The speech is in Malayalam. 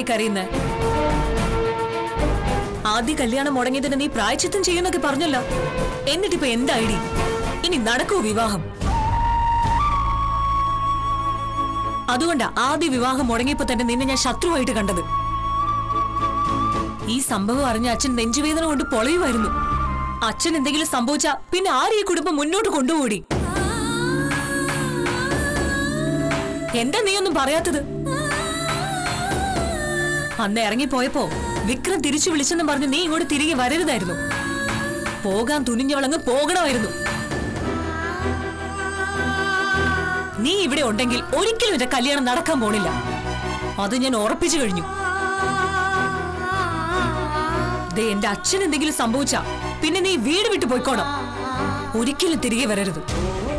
കരയുന്നേ ആദ്യ കല്യാണം മുടങ്ങിയതിന് നീ പ്രായച്ചിത്തം ചെയ്യുന്നൊക്കെ പറഞ്ഞല്ലോ എന്നിട്ടിപ്പോ എന്താ ഐഡി ഇനി നടക്കൂ വിവാഹം അതുകൊണ്ടാ ആദ്യ വിവാഹം മുടങ്ങിയപ്പോ തന്നെ നിന്നെ ഞാൻ ശത്രുവായിട്ട് കണ്ടത് ഈ സംഭവം അറിഞ്ഞ അച്ഛൻ നെഞ്ചുവേദന കൊണ്ട് പൊളയുമായിരുന്നു അച്ഛൻ എന്തെങ്കിലും സംഭവിച്ചാ പിന്നെ ആര് ഈ കുടുംബം മുന്നോട്ട് കൊണ്ടുപോടി എന്താ നീയൊന്നും പറയാത്തത് അന്ന് ഇറങ്ങിപ്പോയപ്പോ വിക്രം തിരിച്ചു വിളിച്ചെന്ന് പറഞ്ഞ് നീ ഇങ്ങോട്ട് തിരികെ വരരുതായിരുന്നു പോകാൻ തുനിഞ്ഞവളങ്ങ് പോകണമായിരുന്നു നീ ഇവിടെ ഉണ്ടെങ്കിൽ ഒരിക്കലും എന്റെ കല്യാണം നടക്കാൻ പോണില്ല അത് ഞാൻ ഉറപ്പിച്ചു കഴിഞ്ഞു ദേ എന്റെ അച്ഛൻ എന്തെങ്കിലും സംഭവിച്ചാ പിന്നെ നീ വീട് വിട്ടു പോയിക്കോണം ഒരിക്കലും തിരികെ വരരുത്